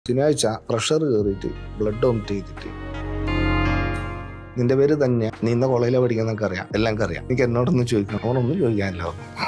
ശനിയാഴ്ച പ്രഷർ കയറിയിട്ട് blood vomit ചെയ്തിട്ട് നിന്റെ പേര് തന്നെ നീ ഇന്ന കോളേജിലെ പഠിക്കുന്നൊക്കെ അറിയാം എല്ലാം അറിയാം എനിക്ക് എന്നോടൊന്നും ചോദിക്കണം ഓണൊന്നും ചോദിക്കാനില്ല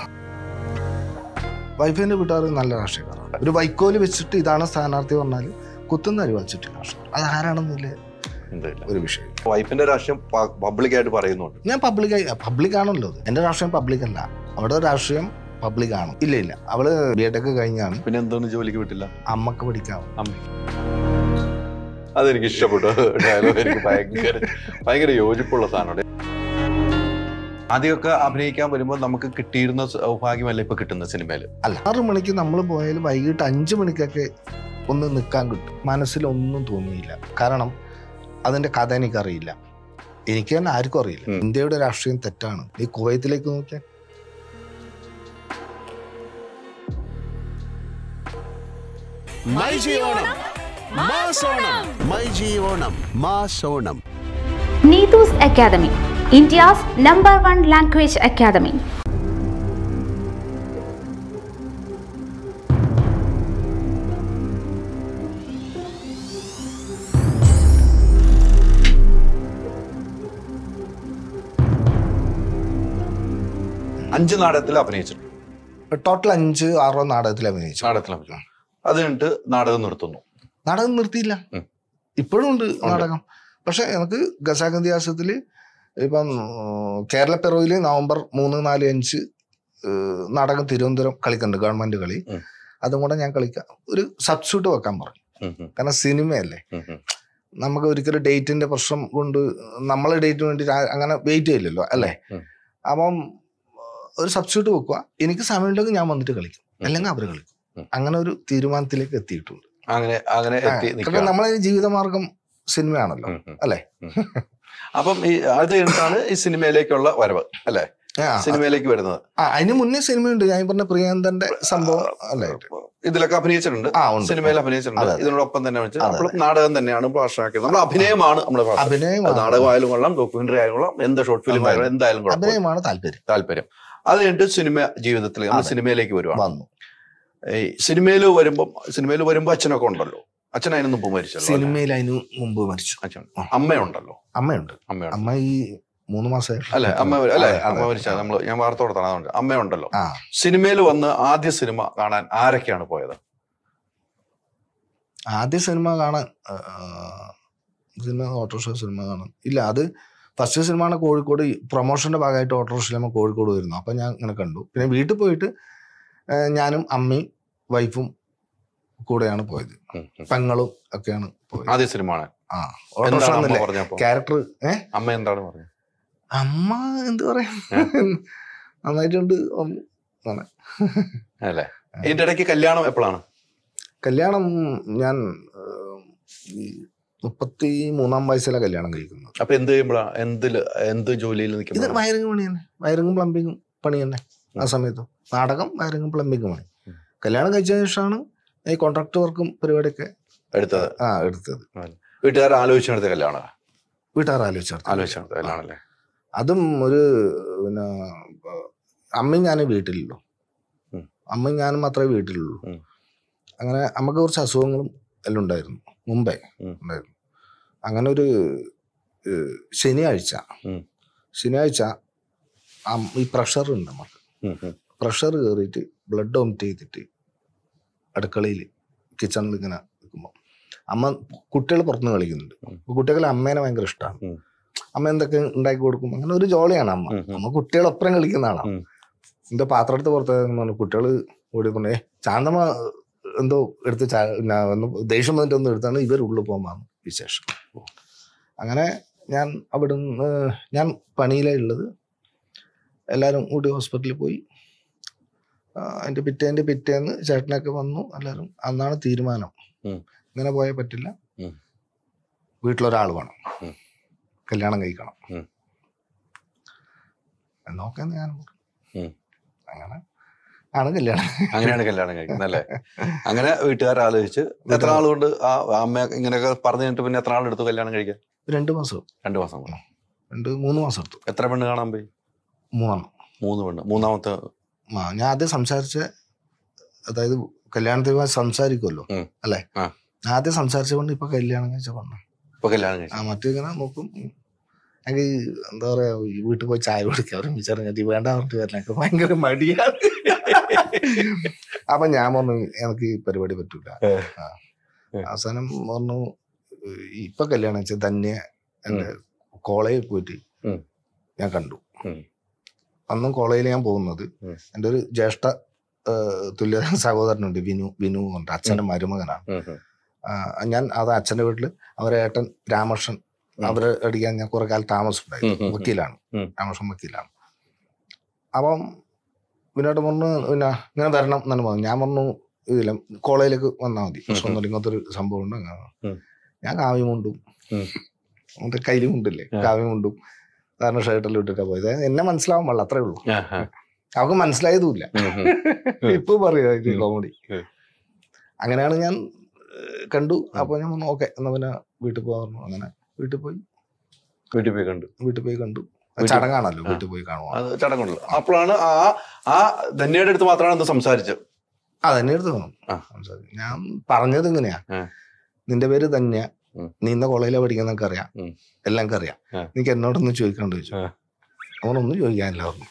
വൈഫിന്റെ വീട്ടുകാർ നല്ല രാഷ്ട്രീയക്കാരാണ് ഒരു വൈക്കോല് വെച്ചിട്ട് ഇതാണ് സ്ഥാനാർത്ഥി പറഞ്ഞാൽ കുത്തുന്ന അരി വലിച്ചിട്ടില്ല അത് ആരാണെന്നില്ല എന്തില്ല. ഒരു വിഷയം വൈഫിന്റെ രാഷ്ട്രീയം പബ്ലിക് ആയിട്ട് പറയുന്നുണ്ട് ഞാൻ പബ്ലിക് പബ്ലിക് ആണല്ലോ അത് എന്റെ രാഷ്ട്രീയം പബ്ലിക് അല്ല അവിടെ രാഷ്ട്രീയം പബ്ലിക് ആണ് ഇല്ല ഇല്ല അവള് ബി എഡ് ഒക്കെ കഴിഞ്ഞാണ് പിന്നെ എന്താണ് ജോലിക്ക് വിട്ടില്ല അമ്മക്ക് പഠിക്കാം അതെനിക്ക് ഇഷ്ടപ്പെട്ടു ഡയലോഗ് എനിക്ക് ഭയങ്കര ഭയങ്കര യോജിപ്പുള്ള സാധനമാണ് ആദ്യമൊക്കെ അഭിനയിക്കാൻ വരുമ്പോൾ നമുക്ക് കിട്ടിയിരുന്ന സൗഭാഗ്യമല്ല ഇപ്പൊ കിട്ടുന്ന സിനിമയിൽ അല്ല ആറ് മണിക്ക് നമ്മൾ പോയാൽ വൈകിട്ട് അഞ്ച് മണിക്കൊക്കെ ഒന്ന് നിൽക്കാൻ കിട്ടും മനസ്സിലൊന്നും തോന്നിയില്ല കാരണം അതിന്റെ കഥ എനിക്കറിയില്ല എനിക്ക് തന്നെ ആർക്കും അറിയില്ല ഉം. ഇന്ത്യയുടെ രാഷ്ട്രീയം തെറ്റാണ് ഈ കുവൈത്തിലേക്ക് നോക്കിയാൽ my G Onam mass Onam my G Onam mass Onam Neetu's Academy, India's number one language academy. അഞ്ച് നാടകത്തിൽ അഭിനയിച്ചിട്ടുണ്ട് ടോട്ടൽ അഞ്ച് ആറോ നാടകത്തിൽ അഭിനയിച്ചു നാടകത്തിൽ അഭിനയിച്ചു അത് കഴിഞ്ഞിട്ട് നാടകം നിർത്തുന്നു നാടകം നിർത്തിയില്ല ഉം. ഇപ്പോഴും ഉണ്ട് നാടകം പക്ഷെ എനിക്ക് ഗസാഗന്തിയാസത്തിൽ ഇപ്പം ഉം, കേരള പെറോയില് നവംബർ മൂന്ന് നാല് അഞ്ച് ഏഹ്, നാടകം തിരുവനന്തപുരം കളിക്കുന്നുണ്ട് ഗവൺമെന്റ് കളി ഉം. അതും കൂടെ ഞാൻ കളിക്കാം ഒരു സബ്സ്റ്റിറ്റ്യൂട്ട് വെക്കാൻ പറഞ്ഞു ഉം, ഉം, കാരണം സിനിമയല്ലേ ഉം, ഉം. നമുക്ക് ഒരിക്കലും ഡേറ്റിന്റെ പ്രശ്നം കൊണ്ട് നമ്മളെ ഡേറ്റിന് വേണ്ടി അങ്ങനെ വെയിറ്റ് ചെയ്യില്ലല്ലോ അല്ലേ ഉം. അപ്പം ഒരു സബ്സ്റ്റിറ്റ്യൂട്ട് വെക്കുക എനിക്ക് സമയമുണ്ടെങ്കിൽ ഞാൻ വന്നിട്ട് കളിക്കും അല്ലെങ്കിൽ അവർ കളിക്കും ഉം. അങ്ങനെ ഒരു തീരുമാനത്തിലേക്ക് എത്തിയിട്ടുണ്ട് അങ്ങനെ അങ്ങനെ ആ, എത്തി കാരണം നിൽക്കുകയാണ്. നമ്മളെ ജീവിതമാർഗം സിനിമയാണല്ലോ ഉം, ഉം. അല്ലേ അപ്പം ഈ അത് കഴിഞ്ഞിട്ടാണ് ഈ സിനിമയിലേക്കുള്ള വരവ് അല്ലെ ആ, സിനിമയിലേക്ക് വരുന്നത് ആ അതിന് മുന്നേ സിനിമയുണ്ട് ഞാൻ ഈ പറഞ്ഞ പ്രിയന്തന്റെ സംഭവം അല്ലേ ഇതിലൊക്കെ അഭിനയിച്ചിട്ടുണ്ട് ആ ഉണ്ട് സിനിമയിൽ അഭിനയിച്ചിട്ടുണ്ട് അതെ, അതെ. ഇതിനോടൊപ്പം തന്നെ വെച്ച് അതെ, അപ്പോൾ നാടകം തന്നെയാണ് ഭാഷയാക്കിയത് നമ്മുടെ അഭിനയമാണ് നമ്മുടെ ഭാഷ അഭിനയം അത് നാടകമായാലും കൊള്ളാം ഡോക്യുമെന്ററി ആയാലും കൊള്ളാം എന്ത് ഷോർട്ട് ഫിലിം ആയാലും എന്തായാലും കൊള്ളാം അഭിനയമാണ് താല്പര്യം താല്പര്യം അത് കഴിഞ്ഞിട്ട് സിനിമ ജീവിതത്തിൽ നമ്മൾ അതെ. സിനിമയിലേക്ക് വരുവാണ് വന്നു ഈ സിനിമയിൽ വരുമ്പോൾ സിനിമയിൽ വരുമ്പോൾ അച്ഛനൊക്കെ ഉണ്ടല്ലോ അച്ഛൻ അതിന് മുമ്പ് മരിച്ചല്ലോ അല്ലേ? സിനിമയിൽ അതിന് മുമ്പ് മരിച്ചു അച്ഛൻ അമ്മയുണ്ടല്ലോ അമ്മയുണ്ട് അമ്മയുണ്ട് അമ്മ ഈ മൂന്ന് മാസം അല്ലെ അമ്മ അല്ലെ അമ്മ മരിച്ച നമ്മൾ ഞാൻ വാർത്ത കൊടുത്താണ് അതുകൊണ്ട് അമ്മയുണ്ടല്ലോ ആ സിനിമയിൽ വന്ന് ആദ്യ സിനിമ കാണാൻ ആരൊക്കെയാണ് പോയത് ആദ്യ സിനിമ കാണാൻ ആ, സിനിമ ഓട്ടോറിക്ഷ സിനിമ കാണാൻ ഇല്ല അത് ഫസ്റ്റ് സിനിമയാണ് കോഴിക്കോട് ഈ പ്രൊമോഷന്റെ ഭാഗമായിട്ട് ഓട്ടോറിക്ഷ സിനിമ കോഴിക്കോട് വരുന്നു അപ്പം ഞാൻ ഇങ്ങനെ കണ്ടു പിന്നെ വീട്ടിൽ പോയിട്ട് ആ, ഞാനും അമ്മയും വൈഫും കൂടെയാണ് പോയത് ഉം, ഉം. പെങ്ങളും ഒക്കെയാണ് പോയത് ആദ്യ സിനിമ ആണ് ആ ഓട്ടോറിക്ഷ എന്താണ് അമ്മ എന്നല്ലേ പറഞ്ഞപ്പോ ക്യാരക്ടർ ഏ അമ്മ എന്താണ് പറഞ്ഞത് അമ്മ എന്ത് പറയാ നന്നായിട്ടുണ്ട് ഉം, ആണ്. അല്ലേ ഇതിന്റെ ഇടയ്ക്ക് കല്യാണം എപ്പോഴാണ് കല്യാണം ഞാൻ ഏഹ്, ഈ മുപ്പത്തി മൂന്നാം വയസ്സിലാണ് കല്യാണം കഴിക്കുന്നത് അപ്പൊ എന്ത് ചെയ്യുമ്പോഴാണ് എന്തില് എന്ത് ജോലിയിൽ ഇത് നിൽക്കുമ്പോൾ വയറിംഗ് പണി തന്നെ വയറിംഗും പ്ലംബിങ്ങും പണി തന്നെ ആ സമയത്ത് നാടകം വയറിംഗും പ്ലംബിങ്ങും പണി ഉം. കല്യാണം കഴിച്ച ശേഷമാണ് ഈ കോൺട്രാക്ട് വർക്കും പരിപാടിയൊക്കെ എടുത്തത് ആ എടുത്തത് വീട്ടുകാർ ആലോചിച്ചെടുത്ത കല്യാണം വീട്ടുകാർ ആലോചിച്ചത് ആലോചിച്ചെടുത്ത കല്യാണം അല്ലേ അതും ഒരു പിന്നെ അമ്മയും ഞാനേ വീട്ടിലുള്ളൂ ഉം. അമ്മയും ഞാനും മാത്രമേ വീട്ടിലുള്ളൂ ഉം. അങ്ങനെ അമ്മക്ക് കുറച്ച് അസുഖങ്ങളും എല്ലാം ഉണ്ടായിരുന്നു മുമ്പേ ഉം. ഉണ്ടായിരുന്നു അങ്ങനെ ഒരു ഏഹ്, ശനിയാഴ്ച ഉം. ശനിയാഴ്ച അം- ഈ പ്രഷർ ഉണ്ട് നമുക്ക് ഉം, ഉം. പ്രഷർ കയറിയിട്ട് ബ്ലഡ് വോമിറ്റ് ചെയ്തിട്ട് അടുക്കളയിൽ കിച്ചണിൽ ഇങ്ങനെ നിൽക്കുമ്പോൾ അമ്മ കുട്ടികൾ പുറത്തുനിന്ന് കളിക്കുന്നുണ്ട് ഉം. അപ്പൊ കുട്ടികളെ അമ്മേനെ ഭയങ്കര ഇഷ്ടമാണ് ഉം. അമ്മ എന്തൊക്കെ ഉണ്ടാക്കി കൊടുക്കും അങ്ങനെ ഒരു ജോളിയാണ് അമ്മ ഉം, ഉം. അമ്മ കുട്ടികളൊപ്പം കളിക്കുന്ന ആളാണ് ഉം. എന്റെ പാത്രം എടുത്ത് പുറത്ത് പറഞ്ഞു കുട്ടികൾ ഓടി പറഞ്ഞേ ചാന്തമ്മ എന്തോ എടുത്ത് ചാ- പിന്നെ ഒന്ന് ദേഷ്യം വന്നിട്ട് ഒന്ന് എടുത്താണ് ഇവർ ഉള്ളിൽ പോകാൻ വിശേഷം അങ്ങനെ ഞാൻ അവിടുന്ന് ഞാൻ പണിയിലേ ഉള്ളത് എല്ലാവരും കൂടി ഹോസ്പിറ്റലിൽ പോയി ആ, അതിന്റെ പിറ്റേന്റെ പിറ്റേന്ന് ചേട്ടനൊക്കെ വന്നു എല്ലാവരും അന്നാണ് തീരുമാനം ഉം. ഇങ്ങനെ പോയാൽ പറ്റില്ല ഉം. വീട്ടിലൊരാൾ വേണം ഉം. കല്യാണം കഴിക്കണം ഉം. നോക്കാന്ന് ഞാൻ പറഞ്ഞു. ഉം. അങ്ങനെ ആണ് കല്യാണം അങ്ങനെയാണ് കല്യാണം കഴിക്കുന്നത് അല്ലേ അങ്ങനെ വീട്ടുകാർ ആലോചിച്ച് എത്ര നാൾ കൊണ്ട് ആ അമ്മ ഇങ്ങനെയൊക്കെ പറഞ്ഞു കഴിഞ്ഞിട്ട് പിന്നെ എത്ര നാൾ എടുത്തു കല്യാണം കഴിക്കാൻ രണ്ട് മാസം രണ്ടു മാസം കൊണ്ട് രണ്ട് മൂന്ന് മാസം എടുത്തു എത്ര പെണ്ണ് കാണാൻ പോയി മൂന്നെണ്ണം മൂന്ന് പെണ്ണ് മൂന്നാമത്തെ ആ ഞാൻ ആദ്യം സംസാരിച്ച അതായത് കല്യാണത്തിന് സംസാരിക്കുമല്ലോ ഉം. അല്ലേ ആ. ആദ്യം സംസാരിച്ചുകൊണ്ട് ഇപ്പൊ കല്യാണം കഴിച്ച പെണ്ണ ഇപ്പൊ കല്യാണം ആ കഴിച്ചു മറ്റേ ഇങ്ങനെ നോക്കും എനിക്ക് എന്താ പറയാ ഈ വീട്ടിൽ പോയി ചായ കുടിക്കുക അവരും വിചാരിച്ചിട്ട് വേണ്ട പറഞ്ഞിട്ട് വരണൊക്കെ ഭയങ്കര മടിയാണ് അപ്പൊ ഞാൻ പറഞ്ഞു എനിക്ക് ഈ പരിപാടി പറ്റൂല ഏ. ആ. ഏ. അവസാനം പറഞ്ഞു ഇപ്പൊ കല്യാണം വെച്ചാൽ തന്നെ എന്റെ കോളേജിൽ പോയിട്ട് ഉം. ഞാൻ കണ്ടു ഉം. അന്നും കോളേജിൽ ഞാൻ പോകുന്നത് ഉം. എൻ്റെ ഒരു ജ്യേഷ്ഠ ആ, തുല്യ സഹോദരനുണ്ട് വിനു വിനു ഉണ്ട് അച്ഛന്റെ മരുമകനാണ് ഉം, ഉം. ആ, ഞാൻ അത് അച്ഛന്റെ വീട്ടില് അവരെ ഏട്ടൻ രാമകൃഷ്ണൻ ഉം. അവരെ അടിക്കാൻ ഞാൻ കുറെ കാലം താമസിച്ചുണ്ടായി ഉം, ഉം, ഉം. വക്കീലാണ് ഉം. രാമകൃഷ്ണൻ വക്കീലാണ് അപ്പം വിനോട്ട് പറഞ്ഞു പിന്നെ ഇങ്ങനെ വരണം എന്നാണ് പറഞ്ഞു ഞാൻ പറഞ്ഞു ഇതില്ല കോളേജിലേക്ക് വന്നാൽ മതി പ്രശ്നമൊന്നുമില്ല ഇങ്ങനത്തെ ഒരു സംഭവം ഉണ്ട് അങ്ങനെ. ഉം. ഞാൻ കാവ്യമുണ്ടും ഉം. മറ്റേ കയ്യിലുമുണ്ടില്ലേ ആ. കാവ്യമുണ്ടും സാധാരണ ഷർട്ടെല്ലാം ഇട്ടിട്ടാ പോയത് എന്നെ മനസ്സിലാവാൻ പാടില്ല അത്രേ ഉള്ളൂ ആ, ആ. അവർക്ക് മനസ്സിലായതുമില്ല ഉം, ഉം. ഉം. ഇപ്പൊ പറയാ ഇത് ഉം. കോമഡി ഉം. അങ്ങനെയാണ് ഞാൻ ഏഹ്, കണ്ടു അപ്പൊ ഞാൻ പറഞ്ഞു ഓക്കെ എന്നാ പിന്നെ വീട്ടിൽ പോകാൻ പറഞ്ഞു അങ്ങനെ വീട്ടിൽ പോയി വീട്ടിൽ പോയി കണ്ടു വീട്ടിൽ പോയി കണ്ടു വീട്ടിൽ- ചടങ്ങാണല്ലോ ആ. വീട്ടിൽ പോയി കാണുക അത് ചടങ്ങുണ്ടല്ലോ അപ്പോഴാണ് ആ ആ ധന്യയുടെ അടുത്ത് മാത്രമാണ് എന്ത് സംസാരിച്ചത് അതെന്നെ എടുത്ത് തോന്നും ആ. ഞാൻ പറഞ്ഞത് ഇങ്ങനെയാ ആ. നിന്റെ പേര് തന്നെ ഉം. നീ ഇന്ന കോളേജിലെ പഠിക്കുന്നൊക്കെ അറിയാം ഉം. എല്ലാം അറിയാം ആ. നിനക്ക് എന്നോടൊന്നും ചോദിക്കാണ്ട് ചോദിച്ചു ആ. അവനൊന്നും ചോദിക്കാനില്ല പറഞ്ഞു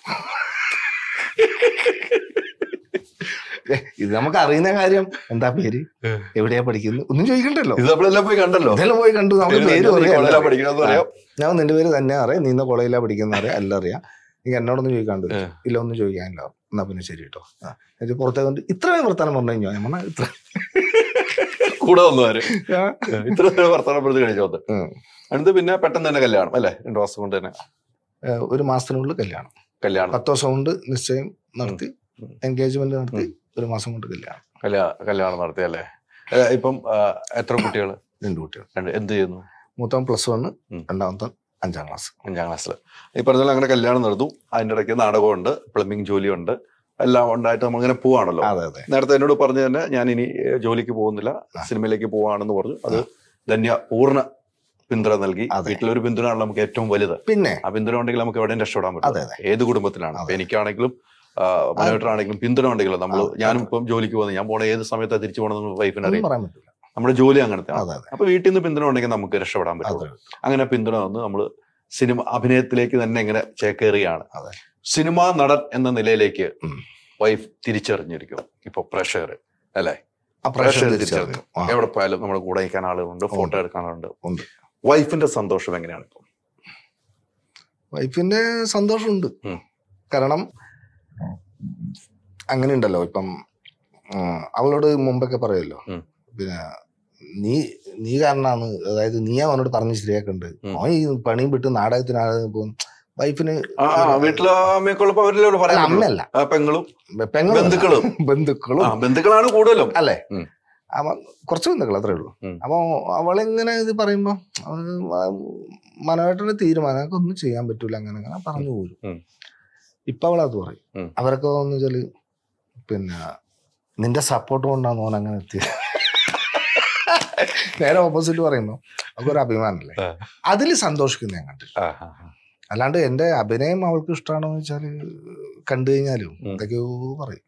ഏ, ഇത് നമുക്ക് അറിയുന്ന കാര്യം എന്താ പേര് ഏ. എവിടെയാ പഠിക്കുന്നത് ഒന്നും ചോദിക്കണ്ടല്ലോ ഇത് നമ്മളെല്ലാം പോയി കണ്ടല്ലോ ഇതെല്ലാം പോയി കണ്ടു നമുക്ക് പേര് പറയാം, എല്ലാം അറിയാം. പഠിക്കണമെന്ന് പറയാം ഞാൻ നിന്റെ പേര് തന്നെ അറിയാം നീ ഇന്ന കോളേജിലാ പഠിക്കുന്ന അറിയാം എല്ലാം അറിയാം നീ എന്നോടൊന്നും ചോദിക്കാണ്ട് ഏ. ഇല്ല ഒന്നും ചോദിക്കാനില്ല എന്നാ പിന്നെ ശരി കേട്ടോ ആ. എന്നിട്ട് പുറത്തേക്ക് വന്നിട്ട് ഇത്രയും വർത്താനം പറഞ്ഞു കഴിഞ്ഞാൽ ഞാൻ പറഞ്ഞാ ഇത്ര കൂടെ വന്നു ആര് ആ. ഇത്ര വർത്തമാനപ്പെടുത്തി കഴിച്ചു വന്ന് ഉം. അടുത്ത് പിന്നെ പെട്ടെന്ന് തന്നെ കല്യാണം അല്ലേ രണ്ടു മാസം കൊണ്ട് തന്നെ ഏ, ഒരു മാസത്തിനുള്ളിൽ കല്യാണം കല്യാണം പത്ത് ദിവസം കൊണ്ട് നിശ്ചയം നടത്തി ഉം. എൻഗേജ്മെന്റ് നടത്തി ഒരു മാസം കൊണ്ട് കല്യാണം കല്യാണം കല്യാണം നടത്തി അല്ലേ ഏ, ഇപ്പം ആ, എത്ര കുട്ടികൾ രണ്ട് കുട്ടികൾ എന്ത് ചെയ്യുന്നു മൂത്തവൻ പ്ലസ് വണ് ഉം. രണ്ടാമത്തെ അഞ്ചാം ക്ലാസ് അഞ്ചാം ക്ലാസ്സിൽ ഈ പറഞ്ഞ പോലെ അങ്ങനെ കല്യാണം നടന്നു അതിന്റെ ഇടയ്ക്ക് നാടകമുണ്ട് പ്ലംബിംഗ് ജോലിയുണ്ട് എല്ലാം ഉണ്ടായിട്ട് നമ്മളിങ്ങനെ പോവാണല്ലോ അതെ അതെ നേരത്തെ എന്നോട് പറഞ്ഞു തന്നെ ഞാൻ ഇനി ഏഹ്, ജോലിക്ക് പോകുന്നില്ല ആ. സിനിമയിലേക്ക് പോവാണെന്ന് പറഞ്ഞു അത് ധന്യ പൂർണ്ണ പിന്തുണ നൽകി അതെ. വീട്ടിലൊരു പിന്തുണയാണ് നമുക്ക് ഏറ്റവും വലുത് പിന്നെ ആ പിന്തുണ ഉണ്ടെങ്കിൽ നമുക്ക് എവിടെയും രക്ഷപ്പെടാൻ അതെ, പറ്റും ഏത് കുടുംബത്തിലാണ് അപ്പൊ അതെ. എനിക്കാണെങ്കിലും മനോട്ടാണെങ്കിലും പിന്തുണ ഉണ്ടെങ്കിലും നമ്മൾ അതെ, ഞാനും അതെ. ഇപ്പം ജോലിക്ക് പോകുന്നത് ഞാൻ പോണ ഏത് സമയത്താ തിരിച്ചു പോകണമെന്ന് വൈഫിന് ഒന്നും അറിയാം പറയാൻ പറ്റില്ല നമ്മുടെ ജോലി അങ്ങനത്തെ അതെ അതെ അപ്പൊ വീട്ടിൽ നിന്ന് പിന്തുണ ഉണ്ടെങ്കിൽ നമുക്ക് രക്ഷപ്പെടാൻ പറ്റും അതെ അങ്ങനെ പിന്തുണ വന്ന് നമ്മൾ സിനിമ അഭിനയത്തിലേക്ക് തന്നെ ഇങ്ങനെ ചേക്കേറുകയാണ് അതെ. സിനിമാ നടൻ എന്ന നിലയിലേക്ക് ഉം. വൈഫ് തിരിച്ചറിഞ്ഞിരിക്കും ഇപ്പൊ പ്രഷർ അല്ലെ ആ പ്രഷർ പ്രഷർ തിരിച്ചറിഞ്ഞു തിരിച്ചറിഞ്ഞു എവിടെ പോയാലും നമ്മുടെ കൂടെ നിൽക്കാൻ ആളുകളുണ്ട് ഫോട്ടോ ഉണ്ട്. എടുക്കാൻ ആളുണ്ട് ഉണ്ട്. വൈഫിന്റെ സന്തോഷം എങ്ങനെയാണ് ഇപ്പൊ വൈഫിന്റെ സന്തോഷമുണ്ട് ഉം. കാരണം അങ്ങനെ ഉണ്ടല്ലോ ഇപ്പം ആ, അവളോട് മുമ്പൊക്കെ പറയുമല്ലോ ഉം. പിന്നെ നീ നീ കാരണമാണ് അതായത് നീ അവനോട് പറഞ്ഞ് ശരിയാക്കുന്നുണ്ട് ഉം. അവൻ ഈ പണിയും വിട്ട് നാടകത്തിനാണ് പോകും വൈഫിന് ആ ആ, വീട്ടില് അമ്മയൊക്കെ ഉള്ളപ്പോ അവരിലോട് അല്ല, പറയാൻ പറ്റുള്ളൂ. അമ്മയല്ല ആ, പെങ്ങളും പെങ്ങളും ബന്ധുക്കളും. ബന്ധുക്കളും ആ ബന്ധുക്കളാണ് കൂടുതലും അല്ലേ ഉം. അപ്പൊ കുറച്ച് ബന്ധുക്കൾ അത്രേ ഉള്ളൂ ഉം. അപ്പൊ അവളിങ്ങനെ ഇത് പറയുമ്പോ മനോഹരന്റെ തീരുമാനം അതൊക്കെ ഒന്നും ചെയ്യാൻ പറ്റൂല അങ്ങനെ അങ്ങനെ പറഞ്ഞു പോരും ഉം. ഇപ്പൊ അവളത് പറയും ഉം. അവരൊക്കെ എന്ന് വെച്ചാല് പിന്നെ നിന്റെ സപ്പോർട്ട് കൊണ്ടാണ് ഓൻ അങ്ങനെ എത്തിയത് നേരെ ഓപ്പോസിറ്റ് പറയുമ്പോ അതൊരു അഭിമാനല്ലേ ആ. അതിൽ സന്തോഷിക്കുന്ന ഞാൻ കണ്ടിട്ട് ആ, ആ, ആ. അല്ലാണ്ട് എന്റെ അഭിനയം അവൾക്ക് ഇഷ്ടമാണോ എന്ന് വെച്ചാല് കണ്ടു കഴിഞ്ഞാലും ഉം. എന്തൊക്കെയോ പറയും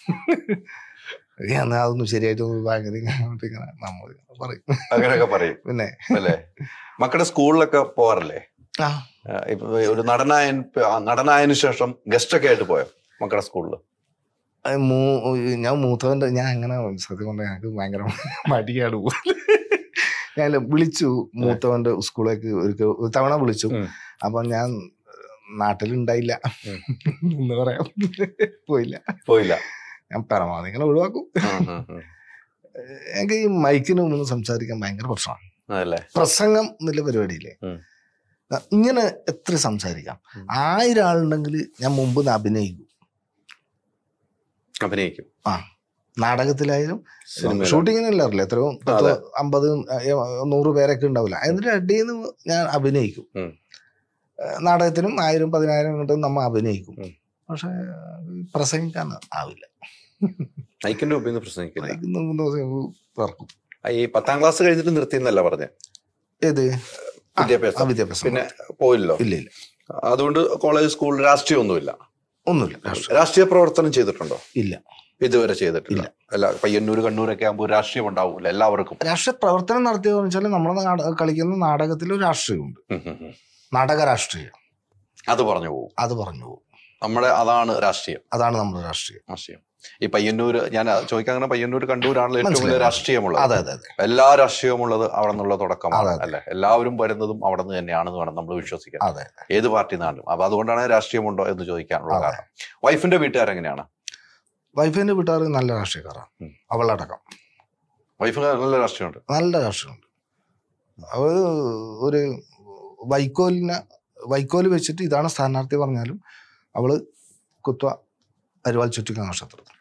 ഞാൻ അതൊന്നും ശരിയായിട്ട് ഭയങ്കര ഇങ്ങനെ ഇങ്ങനെ നമ്മൾ പറയും അങ്ങനെയൊക്കെ പറയും പിന്നെ അല്ലേ മക്കളുടെ സ്കൂളിലൊക്കെ പോവാറില്ലേ ആ ആ, ഇപ്പൊ ഒരു നടനായ നടനായതിനു ശേഷം ഗസ്റ്റ് ഒക്കെ ആയിട്ട് പോയോ മക്കളുടെ സ്കൂളിൽ അത് മൂ- ഞാൻ മൂത്തവന്റെ ഞാൻ അങ്ങനെ സത്യം കൊണ്ട് ഞങ്ങൾക്ക് ഭയങ്കര മടിയാണ് പോലും ഞാൻ വിളിച്ചു മൂത്തവന്റെ സ്കൂളിലേക്ക് ഒരു ഒരു തവണ വിളിച്ചു ഉം. അപ്പൊ ഞാൻ നാട്ടിലുണ്ടായില്ല ഉം. എന്ന് പറയാം പോയില്ല പോയില്ല ഞാൻ പരമാവധി ഇങ്ങനെ ഒഴിവാക്കും ഉം, ഉം, ഉം. എനിക്ക് ഈ മൈക്കിന് മുന്നിൽ സംസാരിക്കാൻ ഭയങ്കര പ്രശ്നമാണ് അതല്ലേ പ്രസംഗം എന്നുള്ള പരിപാടിയില്ലേ ഉം. ഇങ്ങനെ എത്ര സംസാരിക്കാം ഉം. ആയിരം ആളുണ്ടെങ്കിൽ ഞാൻ മുമ്പ് നിന്ന് അഭിനയിക്കും അഭിനയിക്കും നാടകത്തിലായാലും സിനിമയിലും. ഷൂട്ടിങ്ങിനല്ല അറിയില്ല എത്രയോ പത്ത് അതെ. അമ്പത് ഏ, നൂറ് പേരൊക്കെ ഉണ്ടാവില്ല എന്നിട്ട് അടിയിൽ നിന്ന് ഞാൻ അഭിനയിക്കും ഉം. ഏ, നാടകത്തിനും ആയിരം പതിനായിരം കൊണ്ട് നമ്മ അഭിനയിക്കും ഉം. പക്ഷെ പ്രസംഗിക്കാൻ ആവില്ല ഐക്കിന്റെ മുമ്പിൽ നിന്ന് പ്രസംഗിക്കില്ല പ്രസംഗിക്കുന്ന മൂന്ന് ദിവസം മുമ്പ് പറക്കും ആ, ഈ പത്താം ക്ലാസ് കഴിഞ്ഞിട്ട് നിർത്തിയെന്നല്ല പറഞ്ഞേ ഏത് ആ, ആ വിദ്യാഭ്യാസം വിദ്യാഭ്യാസം പിന്നെ പോയില്ലോ ഇല്ല ഇല്ല അതുകൊണ്ട് കോളേജ് സ്കൂൾ രാഷ്ട്രീയം ഒന്നുമില്ല ഒന്നുമില്ല രാഷ്ട്രീയം. രാഷ്ട്രീയ പ്രവർത്തനം ചെയ്തിട്ടുണ്ടോ ഇല്ല ഇതുവരെ ചെയ്തിട്ടില്ല അല്ല പയ്യന്നൂർ കണ്ണൂരൊക്കെ ആകുമ്പോൾ രാഷ്ട്രീയം ഉണ്ടാവൂല എല്ലാവർക്കും രാഷ്ട്രീയ പ്രവർത്തനം നടത്തിയതെന്ന് വെച്ചാൽ നമ്മൾ കളിക്കുന്ന നാടകത്തിൽ ഒരു രാഷ്ട്രീയമുണ്ട് ഉം, ഉം, ഉം. നാടക രാഷ്ട്രീയം അത് പറഞ്ഞു പോകും അത് പറഞ്ഞു പോകും നമ്മുടെ അതാണ് രാഷ്ട്രീയം അതാണ് നമ്മുടെ രാഷ്ട്രീയം രാഷ്ട്രീയം ഈ പയ്യന്നൂർ ഞാൻ ചോദിക്കാൻ അങ്ങനെ പയ്യന്നൂർ കണ്ണൂരാണല്ലോ ഏറ്റവും വലിയ മനസ്സിലായി. രാഷ്ട്രീയമുള്ളത് അതെ അതെ അതെ എല്ലാ രാഷ്ട്രീയമുള്ളത് അവിടെ നിന്നുള്ള തുടക്കമാണ് അതെ, അതെ. അല്ലെ എല്ലാവരും വരുന്നതും അവിടെ നിന്ന് തന്നെയാണെന്ന് വേണം നമ്മൾ വിശ്വസിക്കാൻ അതെ ഏത് പാർട്ടി നിന്നാലും അപ്പൊ അതുകൊണ്ടാണ് രാഷ്ട്രീയമുണ്ടോ എന്ന് ചോദിക്കാനുള്ള അതെ. കാരണം വൈഫിന്റെ വീട്ടുകാരെങ്ങനെയാണ് വൈഫിന്റെ വീട്ടുകാർ നല്ല രാഷ്ട്രീയക്കാരാണ് ഉം. അവളടക്കം വൈഫ് നല്ല രാഷ്ട്രീയമുണ്ട് നല്ല രാഷ്ട്രീയമുണ്ട് അവർ ഒരു വൈക്കോലിനെ വൈക്കോല് വെച്ചിട്ട് ഇതാണ് സ്ഥാനാർത്ഥി പറഞ്ഞാലും അവള് കുത്വ അരുവാൾ ചുറ്റിക്ക നക്ഷത്രത്തിൽ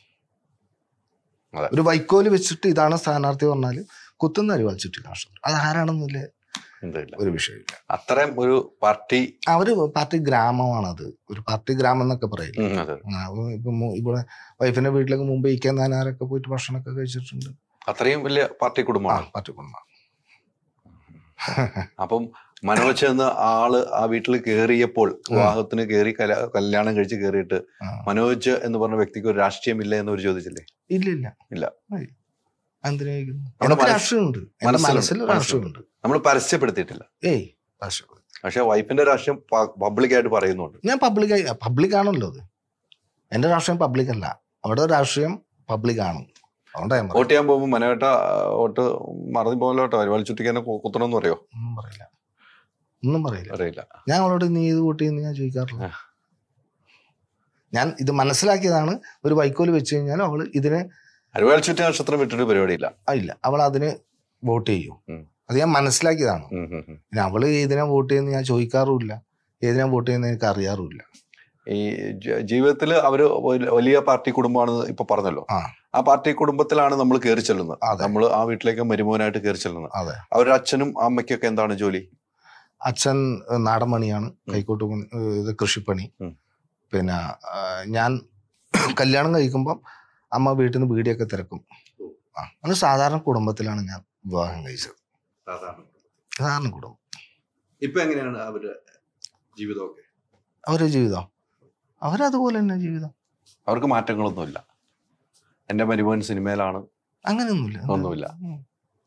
അതെ. ഒരു വൈക്കോല് വെച്ചിട്ട് ഇതാണ് സ്ഥാനാർത്ഥി പറഞ്ഞാൽ കുത്തുന്ന അരുവാൾ ചുറ്റിക്ക നക്ഷത്രം അത് ആരാണെന്നില്ല എന്തില്ല ഒരു വിഷയമില്ല അത്രയും ഒരു പാർട്ടി അവര് പാർട്ടി ഗ്രാമമാണത് ഒരു പാർട്ടി ഗ്രാമം എന്നൊക്കെ പറയില്ല ഉം, അതെ. അങ്ങനെ അപ്പൊ ഇപ്പൊ മു- ഇവിടെ വൈഫിന്റെ വീട്ടിലേക്ക് മുമ്പ് ഇരിക്കാൻ നാനാരൊക്കെ പോയിട്ട് ഭക്ഷണമൊക്കെ കഴിച്ചിട്ടുണ്ട് അത്രയും വലിയ പാർട്ടി ആ കുടുംബമാണ് പാർട്ടി കുടുംബം അപ്പം മനോജ് എന്ന ആള് ആ വീട്ടിൽ കയറിയപ്പോൾ വിവാഹത്തിന് കയറി കല- കല്യാണം കഴിച്ച് കയറിയിട്ട് ആ. മനോജ് എന്ന് പറഞ്ഞ വ്യക്തിക്ക് ഒരു രാഷ്ട്രീയം ഇല്ല എന്ന് ഒരു ചോദിച്ചില്ലേ ഇല്ല ഇല്ല ഇല്ല. ഏയ്. എന്തിനാ ചോദിക്കുന്നു? നമ്മുടെ എനിക്ക് മനസ്സ്- രാഷ്ട്രീയമുണ്ട് എന്റെ മനസ്സിലുണ്ട്, മനസ്സിൽ രാഷ്ട്രീയമുണ്ട് നമ്മൾ പരസ്യപ്പെടുത്തിയിട്ടില്ല ഏയ് രാഷ്ട്രീയം പക്ഷെ വൈഫിന്റെ രാഷ്ട്രീയം പബ്ലിക്കായിട്ട് പറയുന്നുണ്ട് ഞാൻ പബ്ലിക് പബ്ലിക് ആണല്ലോ അത് എന്റെ രാഷ്ട്രീയം പബ്ലിക് അല്ല അവിടെ രാഷ്ട്രീയം പബ്ലിക് ആണ് അതുകൊണ്ടാ ഞാൻ വോട്ട് ചെയ്യാൻ പോകുമ്പോൾ മനോട്ട വോട്ട് മറന്നു പോകലോട്ടോ വലിച്ചുട്ടിക്കാൻ കുത്തണമെന്ന് പറയോ ഒന്നും പറയില്ല ഒന്നും പറയില്ല അറിയില്ല ഞാൻ അവളോട് നീ ഇത് കൂട്ടി എന്ന് ഞാൻ ചോദിക്കാറില്ല ആ. ഞാൻ ഇത് മനസ്സിലാക്കിയതാണ് ഒരു വൈക്കോല് വെച്ച് കഴിഞ്ഞാൽ അവള് ഇതിന് അരുവാൾ ചുറ്റി നക്ഷത്രം വിട്ടിട്ട് പരിപാടിയില്ല ആ, ഇല്ല അവൾ അതിന് വോട്ട് ചെയ്യും ഉം. അത് ഞാൻ മനസ്സിലാക്കിയതാണ് ഉം, ഉം, ഉം. പിന്നെ അവള് ഏതിനാ വോട്ട് ചെയ്യുന്നത് ഞാൻ ചോദിക്കാറുമില്ല ഏതിനാ വോട്ട് ചെയ്യുന്നത് എനിക്ക് അറിയാറുമില്ല ഈ ജ- ജീവിതത്തില് അവര് ഒരു വലിയ പാർട്ടി കുടുംബമാണെന്ന് ഇപ്പൊ പറഞ്ഞല്ലോ ആ. ആ പാർട്ടി കുടുംബത്തിലാണ് നമ്മൾ കയറി ചെല്ലുന്നത് അതെ. നമ്മൾ ആ വീട്ടിലേക്ക് മരുമോനായിട്ട് കയറി ചെല്ലുന്നത് അതെ അവരുടെ അച്ഛനും അമ്മയ്ക്കൊക്കെ എന്താണ് ജോലി അച്ഛൻ ഏഹ്, നാടൻ പണിയാണ് കൈക്കോട്ട് പണി, ഏഹ്, ഇത് കൃഷിപ്പണി ഉം. പിന്നെ ആഹ്, ഞാൻ കല്യാണം കഴിക്കുമ്പം അമ്മ വീട്ടിൽ നിന്ന് വീടിയൊക്കെ തിരക്കും ആ അങ്ങനെ സാധാരണ കുടുംബത്തിലാണ് ഞാൻ വിവാഹം കഴിച്ചത് സാധാരണ കുടുംബം ഇപ്പൊ എങ്ങനെയാണ് അവരുടെ ജീവിതമൊക്കെ അവരുടെ ജീവിതം അവരതുപോലെ തന്നെ ജീവിതം അവർക്ക് മാറ്റങ്ങളൊന്നുമില്ല എന്റെ മരുമോൻ സിനിമയിലാണ് അങ്ങനെയൊന്നുമില്ല ഒന്നുമില്ല. ഉം.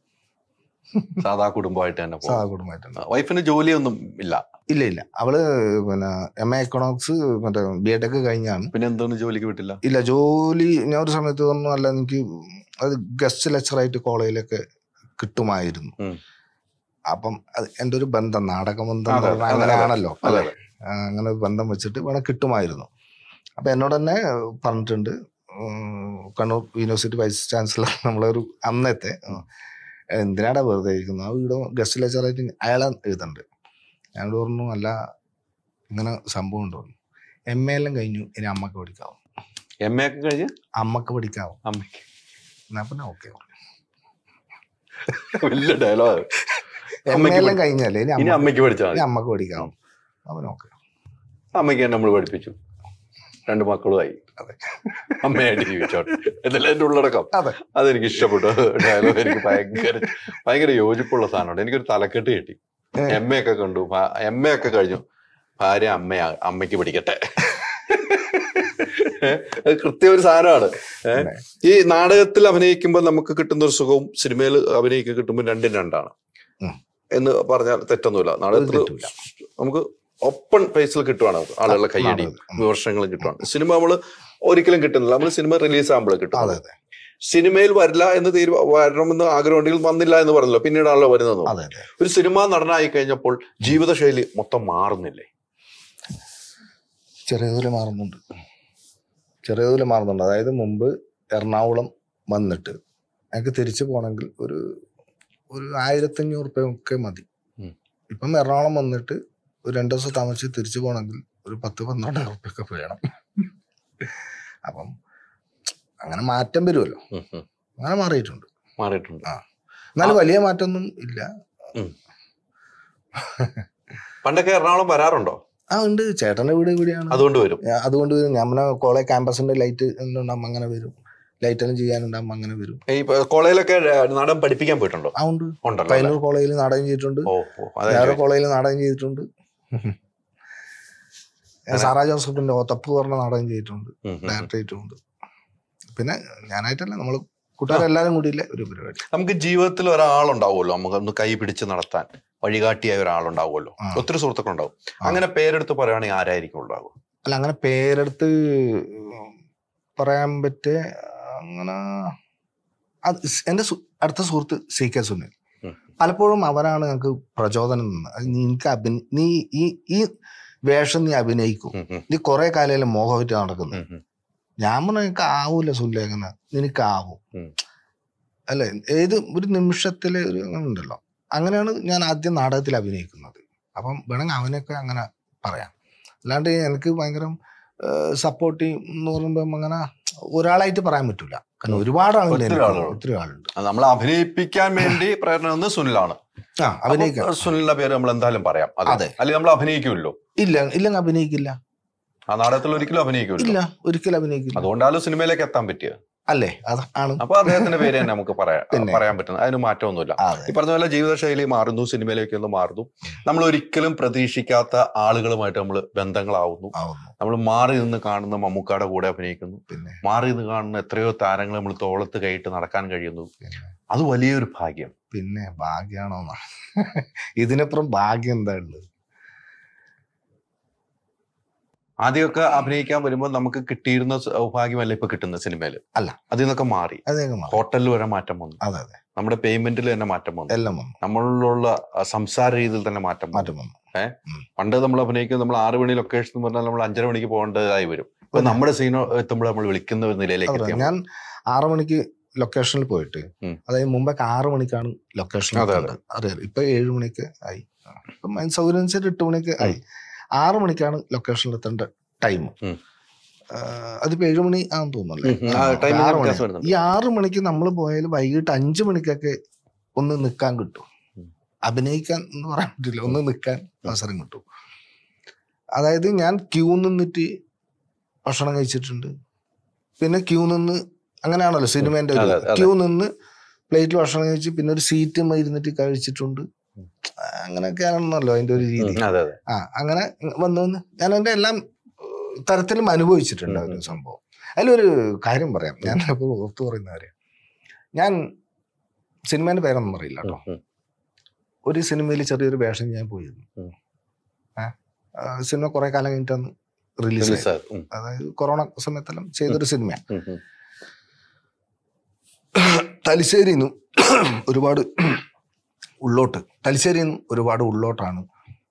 സാധാ കുടുംബമായിട്ട് തന്നെ സാധാ പോകും കുടുംബമായിട്ടുണ്ട് വൈഫിന് ജോലിയൊന്നും ഇല്ല ഇല്ല ഇല്ല അവള് പിന്നെ എം എ എക്കണോമിക്സ് മറ്റേ ബി എഡ് ഒക്കെ കഴിഞ്ഞാണ് പിന്നെ എന്താണ് ജോലിക്ക് വിട്ടില്ല ഇല്ല ജോലി ഞാൻ ഒരു സമയത്ത് പറഞ്ഞു അല്ല എനിക്ക് അത് ഗസ്റ്റ് ലെക്ചറായിട്ട് കോളേജിലൊക്കെ കിട്ടുമായിരുന്നു ഉം. അപ്പം അത് എൻ്റെ ഒരു ബന്ധം നാടക ബന്ധം എന്ന് അതെ, പറഞ്ഞാൽ അതെ, അങ്ങനെയാണല്ലോ അതെ, അല്ലേ ആ, അങ്ങനെ ഒരു ബന്ധം വെച്ചിട്ട് വേണം കിട്ടുമായിരുന്നു അപ്പം എന്നോട് തന്നെ പറഞ്ഞിട്ടുണ്ട് ഉം, കണ്ണൂർ യൂണിവേഴ്സിറ്റി വൈസ് ചാൻസലർ നമ്മളൊരു അന്നത്തെ ഉം, എന്തിനാടാ വെറുതെ ഇരിക്കുന്നത് ആ വീട് ഗസ്റ്റ് ലെക്ചറായിട്ട് അയാളെ എഴുതണ്ട് ഞാനോട് പറഞ്ഞു അല്ല ഇങ്ങനെ സംഭവം ഉണ്ടോ എം എ എല്ലാം കഴിഞ്ഞു ഇനി അമ്മക്ക് പഠിക്കാവും എം എ ഒക്കെ കഴിഞ്ഞ് അമ്മക്ക് പഠിക്കാവും അമ്മയ്ക്ക് എന്നാ പിന്നെ ഓക്കെ വലിയ ഡയലോഗ് എം എ അമ്മയ്ക്ക് എല്ലാം കഴിഞ്ഞാലേ ഇനി ഇനി അമ്മ- അമ്മയ്ക്ക് പഠിച്ചാൽ ഇനി അമ്മക്ക് പഠിക്കാവും അവൻ ഓക്കെ അമ്മയ്ക്ക് തന്നെ നമ്മൾ പഠിപ്പിച്ചു രണ്ട് മക്കളുമായി അമ്മയായിട്ട് ജീവിച്ചോട്ടെ എന്നല്ല എന്റെ ഉള്ളടക്കം അതെ അതെനിക്ക് ഇഷ്ടപ്പെട്ടു ഡയലോഗ് എനിക്ക് ഭയങ്കര ഭയങ്കര യോജിപ്പുള്ള സാധനമുണ്ട് എനിക്കൊരു തലക്കെട്ട് കിട്ടി ഏ. എം എ ഒക്കെ കണ്ടു എം എ ഒക്കെ കഴിഞ്ഞു ഭാര്യ അമ്മയാ അമ്മയ്ക്ക് പിടിക്കട്ടെ ഏ, അത് കൃത്യ ഒരു സാധനമാണ് ഏ, ഈ നാടകത്തിൽ അഭിനയിക്കുമ്പോൾ നമുക്ക് കിട്ടുന്ന ഒരു സുഖവും സിനിമയിൽ അഭിനയിക്കാൻ കിട്ടുമ്പോൾ രണ്ടും രണ്ടാണ് ഉം. എന്ന് പറഞ്ഞാൽ തെറ്റൊന്നുമില്ല നാടകത്തിൽ തെറ്റില്ല. നമുക്ക് ഓപ്പൺ ഫേസിൽ കിട്ടുവാണ് നമുക്ക് ആളുകളുടെ കയ്യടിയും നാടകം. ഉം. വിമർശനങ്ങളും കിട്ടുവാണ് സിനിമ നമ്മൾ ഒരിക്കലും കിട്ടുന്നില്ല നമ്മൾ സിനിമ റിലീസ് ആകുമ്പോഴേ അതെ കിട്ടും അതെ സിനിമയിൽ വരില്ല എന്ന് തീരുമാ വരണമെന്ന് ആഗ്രഹമുണ്ടെങ്കിൽ വന്നില്ല എന്ന് പറഞ്ഞല്ലോ പിന്നീടാണല്ലോ വരുന്നത് അതെ അതെ ഒരു സിനിമ നടനായി കഴിഞ്ഞപ്പോൾ ജീവിതശൈലി മൊത്തം മാറുന്നില്ലേ ചെറിയതോലെ മാറുന്നുണ്ട് ചെറിയതോലെ മാറുന്നുണ്ട് അതായത് മുമ്പ് എറണാകുളം വന്നിട്ട് ഞങ്ങൾക്ക് തിരിച്ചു പോകണമെങ്കിൽ ഒരു ഒരു ആയിരത്തഞ്ഞൂറ് റുപ്യ ഒക്കെ മതി ഉം. ഇപ്പം എറണാകുളം വന്നിട്ട് ഒരു രണ്ട് ദിവസം താമസിച്ച് തിരിച്ചു പോകണമെങ്കിൽ ഒരു പത്ത് പന്ത്രണ്ടായിരം റുപ്യ ഒക്കെ വേണം അപ്പം അങ്ങനെ മാറ്റം വരുമല്ലോ ഉം, ഉം. അങ്ങനെ മാറിയിട്ടുണ്ട് മാറിയിട്ടുണ്ട് എന്നാലും വലിയ മാറ്റമൊന്നും ഇല്ല പണ്ടൊക്കെ എറണാകുളം വരാറുണ്ടോ ആ ഉണ്ട് ചേട്ടന്റെ വീട് ഇവിടെയാണ് അതുകൊണ്ട് വരും ഞാ- അതുകൊണ്ട് നമ്മളെ കോളേജ് ക്യാമ്പസിന്റെ ലൈറ്റ് ഉണ്ടാകുമ്പോൾ അങ്ങനെ വരും ലൈറ്റ് എല്ലാം ചെയ്യാനുണ്ടാകുമ്പോൾ അങ്ങനെ വരും ഈ പ- കോളേജിലൊക്കെ നാടകം പഠിപ്പിക്കാൻ പോയിട്ടുണ്ടോ ആ ഉണ്ട് ഉണ്ടല്ലോ അല്ലേ? പയ്യന്നൂർ കോളേജിൽ നാടകം ചെയ്തിട്ടുണ്ട് ഓ ഓ, അതാ വേറെ ചോദിച്ചത്. കോളേജിൽ നാടകം ചെയ്തിട്ടുണ്ട് സാറാ ജോസഫിന്റെ ഓത്തപ്പ് പറഞ്ഞ നാടകം ചെയ്തിട്ടുണ്ട് ഉം, ഉം, ഉം. ഡയറക്ടർ ചെയ്തിട്ടുണ്ട് പിന്നെ ഞാനായിട്ടല്ല നമ്മൾ കൂട്ടുകാരെല്ലാരും കൂടിയില്ലേ ഒരു പരിപാടി നമുക്ക് ജീവിതത്തിൽ ഒരാളുണ്ടാവുമല്ലോ നമുക്ക് ഒന്ന് കൈ പിടിച്ച് നടത്താൻ വഴികാട്ടിയായ ഒരാളുണ്ടാവുമല്ലോ ആ. ഒത്തിരി സുഹൃത്തുക്കളുണ്ടാവും ആ. അങ്ങനെ പേരെടുത്ത് പറയുകയാണെങ്കിൽ ആരായിരിക്കും ഉണ്ടാവുക അല്ല അങ്ങനെ പേരെടുത്ത് പറയാൻ പറ്റിയ അങ്ങനെ അത് സ് എന്റെ സു- അടുത്ത സുഹൃത്ത് സി കെ സുനിൽ ഉം. പലപ്പോഴും അവരാണ് ഞങ്ങൾക്ക് പ്രചോദനം നിന്ന് അത് നിനക്ക് അഭിന നീ ഈ ഈ വേഷം നീ അഭിനയിക്കും ഉം, ഉം, നീ കുറെ കാലം മോഹമായിട്ട് നടക്കുന്നു ഉം, ഉം. ഞാൻ പറഞ്ഞു നിനക്ക് ആവൂല സുല്ലേഖന നിനക്കാവും ഉം. അല്ലെ ഏത് ഒരു നിമിഷത്തില് ഒരു അങ്ങനെ ഉണ്ടല്ലോ അങ്ങനെയാണ് ഞാൻ ആദ്യം നാടകത്തിൽ അഭിനയിക്കുന്നത് അപ്പം വേണമെങ്കിൽ അവനൊക്കെ അങ്ങനെ പറയാം അല്ലാണ്ട് എനിക്ക് ഭയങ്കര സപ്പോർട്ട് എന്ന് പറയുമ്പോൾ അങ്ങനെ ഒരാളായിട്ട് പറയാൻ പറ്റൂല കാരണം ഒരുപാട് ആളുണ്ട് ഒത്തിരി എനിക്ക്. ആളുകൾ. ഒത്തിരി ആളുണ്ട് അത് നമ്മളെ അഭിനയിപ്പിക്കാൻ വേണ്ടി പ്രേരണ നിന്ന് സുനിലാണ് ആ അഭിനയിക്കാം അപ്പൊ സുനിലിന്റെ പേര് നമ്മൾ എന്തായാലും പറയാം അതെ അതെ. അല്ലെങ്കിൽ നമ്മൾ അഭിനയിക്കുമല്ലോ ഇല്ല ഇല്ലെങ്കിൽ അഭിനയിക്കില്ല ആ നാടകത്തിൽ ഒരിക്കലും അഭിനയിക്കുമല്ലോ ഇല്ല ഒരിക്കലും അഭിനയിക്കില്ല അതുകൊണ്ടാണ് സിനിമയിലേക്ക് എത്താൻ പറ്റിയത് അല്ലേ അത് ആണ് അപ്പൊ അദ്ദേഹത്തിന്റെ പേര് തന്നെ നമുക്ക് പറയാം പിന്നെ. പറയാൻ പറ്റുന്നത് അതിന് മാറ്റമൊന്നുമില്ല അതെ ഈ പറഞ്ഞ പോലെ ജീവിതശൈലി മാറുന്നു സിനിമയിലേക്ക് ഒന്ന് മാറുന്നു നമ്മൾ ഒരിക്കലും പ്രതീക്ഷിക്കാത്ത ആളുകളുമായിട്ട് നമ്മൾ ബന്ധങ്ങളാവുന്നു ആവുന്നു നമ്മൾ മാറി നിന്ന് കാണുന്ന മമ്മൂക്കാടെ കൂടെ അഭിനയിക്കുന്നു പിന്നെ മാറി നിന്ന് കാണുന്ന എത്രയോ താരങ്ങൾ നമ്മൾ തോളത്ത് കൈയിട്ട് നടക്കാൻ കഴിയുന്നു പിന്നെ അത് വലിയൊരു ഭാഗ്യം പിന്നെ ഭാഗ്യാണോ ഇതിനപ്പുറം ഭാഗ്യം എന്താ ഉള്ളത് ആദ്യമൊക്കെ അഭിനയിക്കാൻ വരുമ്പോൾ നമുക്ക് കിട്ടിയിരുന്ന സൗഭാഗ്യമല്ല ഇപ്പൊ കിട്ടുന്ന സിനിമയിൽ അല്ല. അതിൽ നിന്നൊക്കെ മാറി അതേക്ക് മാറി ഹോട്ടലിൽ വരെ മാറ്റം വന്നു അതെ അതെ നമ്മുടെ പേയ്മെന്റിൽ തന്നെ മാറ്റം വന്നു എല്ലാം വന്നു നമ്മളിലുള്ള ആ, സംസാര രീതിയിൽ തന്നെ മാറ്റം വന്നു മാറ്റം വന്നു പണ്ട് നമ്മൾ അഭിനയിക്കുന്നത് നമ്മൾ ആറ് മണി ലൊക്കേഷൻ എന്ന് പറഞ്ഞാൽ നമ്മൾ അഞ്ചര മണിക്ക് പോകേണ്ടതായി വരും ഇപ്പൊ നമ്മുടെ സീനോ എത്തുമ്പോൾ നമ്മൾ വിളിക്കുന്ന ഒരു നിലയിലേക്ക് അതെ, എത്തിയാൽ ഞാൻ ആറു മണിക്ക് ലൊക്കേഷനിൽ പോയിട്ട് ഉം. അതായത് മുമ്പൊക്കെ ആറ് മണിക്കാണ് ലൊക്കേഷൻ അതെ, അതെ. അറിയാം ഇപ്പൊ ഏഴ് മണിക്ക് ആയി ഇപ്പം അതിന് സൗകര്യം അനുസരിച്ച് എട്ട് മണിക്ക് ആയി ആറ് മണിക്കാണ് ലൊക്കേഷനിൽ എത്തേണ്ട ടൈം ഉം. അതിപ്പോ ഏഴ് മണി ആണെന്ന് തോന്നുന്നല്ലേ ഉം, ഉം. ആ, time ആറ് മണി. വ്യത്യാസം വരുന്നുണ്ട്. ഈ ആറ് മണിക്ക് നമ്മൾ പോയാൽ വൈകിട്ട് അഞ്ചു മണിക്കൊക്കെ ഒന്ന് നിൽക്കാൻ കിട്ടും ഉം. അഭിനയിക്കാൻ എന്ന് പറയാൻ പറ്റില്ല ഒന്ന് നിൽക്കാൻ അവസരം കിട്ടും അതായത് ഞാൻ ക്യൂ നിന്നിട്ട് ഭക്ഷണം കഴിച്ചിട്ടുണ്ട് പിന്നെ ക്യൂ നിന്ന് അങ്ങനെയാണല്ലോ സിനിമേന്റെ ഒരു അതെ, അതെ. ക്യൂ നിന്ന് പ്ലേറ്റിൽ ഭക്ഷണം കഴിച്ച് പിന്നെ ഒരു സീറ്റ് ഇരുന്നിട്ട് കഴിച്ചിട്ടുണ്ട് അങ്ങനെയൊക്കെയാണല്ലോ അതിന്റെ ഒരു രീതി ഉം, അതെ അതെ ആ അങ്ങനെ വന്നു വന്ന് ഞാൻ എൻ്റെ എല്ലാം ഏഹ്, തരത്തിലും അനുഭവിച്ചിട്ടുണ്ട് ആ ഒരു ഉം. സംഭവം അതിലൊരു കാര്യം പറയാം ഞാൻ ഇപ്പോൾ ഓർത്തു പറയുന്ന കാര്യം ഞാൻ സിനിമേന്റെ പേരൊന്നും അറിയില്ല കേട്ടോ ഉം, ഉം. ഒരു സിനിമയിൽ ചെറിയൊരു വേഷം ഞാൻ പോയിരുന്നു ഉം. ഏ? ആ, സിനിമ കുറെ കാലം കഴിഞ്ഞിട്ടാണ് റിലീസ് Release ആയത്. ഉം, അതായത് കൊറോണ സമയത്തെല്ലാം ചെയ്തൊരു സിനിമയാണ് ഉം, ഉം. തലശ്ശേരിയിൽ നിന്നും ഒരുപാട് ഉള്ളോട്ട് തലശ്ശേരിയിൽ നിന്നും ഒരുപാട് ഉള്ളോട്ടാണ്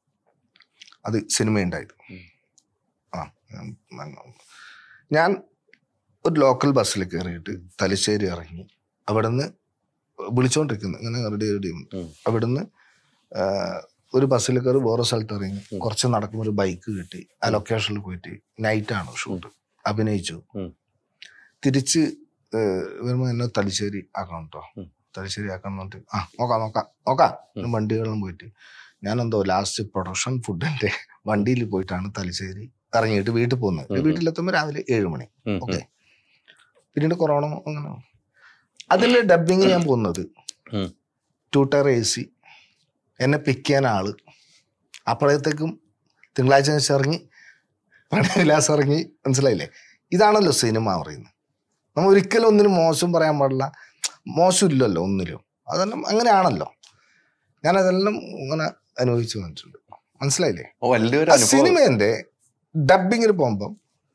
അത് സിനിമയുണ്ടായത് ഉം. ആ ഉം, ഉം. ഞാൻ ഒരു ലോക്കൽ ബസ്സിൽ കയറിയിട്ട് തലശ്ശേരി ഇറങ്ങി അവിടുന്ന് വിളിച്ചോണ്ടിരിക്കുന്നു ഇങ്ങനെ റെഡി റെഡി ഉം. അവിടുന്ന് ആ, ഒരു ബസ്സിൽ കയറി വേറെ സ്ഥലത്ത് ഇറങ്ങി ഉം. കുറച്ച് നടക്കുമ്പോൾ ഒരു ബൈക്ക് കിട്ടി ആ ലൊക്കേഷനിൽ പോയിട്ട് നൈറ്റാണ് ഷൂട്ട് അഭിനയിച്ചു ഉം. തിരിച്ച് ഏഹ്, വരുമ്പോ എന്നെ തലശ്ശേരി ആക്കണം കേട്ടോ ഉം. തലശ്ശേരി ആക്കണം എന്ന് പറഞ്ഞിട്ട് ആ നോക്കാം നോക്കാം നോക്കാം ഉം. വണ്ടികളും പോയിട്ട് ഞാനെന്തോ ലാസ്റ്റ് പ്രൊഡക്ഷൻ ഫുഡിന്റെ വണ്ടിയിൽ പോയിട്ടാണ് തലശ്ശേരി ഇറങ്ങിയിട്ട് വീട്ടിൽ പോകുന്നത് ഉം. വീട്ടിലെത്തുമ്പോൾ രാവിലെ ഏഴ് മണി ഉം, ഉം. ഓക്കെ പിന്നീട് കൊറോണ അങ്ങനെ അതിൽ ഡബിങ് ഞാൻ പോകുന്നത് ഉം. ടൂ ടയർ എ സി എന്നെ പിക്ക് ചെയ്യാൻ ആള് അപ്പോഴത്തേക്കും തിങ്കളാഴ്ച ദിവസം ഇറങ്ങി പ്രണയവിലാസം ഇറങ്ങി മനസ്സിലായില്ലേ ഇതാണല്ലോ സിനിമ പറയുന്നത് നമ്മൾ ഒരിക്കലും ഒന്നിനും മോശം പറയാൻ പാടില്ല മോശമില്ലല്ലോ ഒന്നിലും അതെല്ലാം അങ്ങനെയാണല്ലോ ഞാനതെല്ലാം ഇങ്ങനെ അനുഭവിച്ചു വന്നിട്ടുണ്ട് മനസ്സിലായില്ലേ ഓ, വലിയൊരു ആ അനുഭവം സിനിമേന്റെ ഡബിങ്ങിന് പോകുമ്പം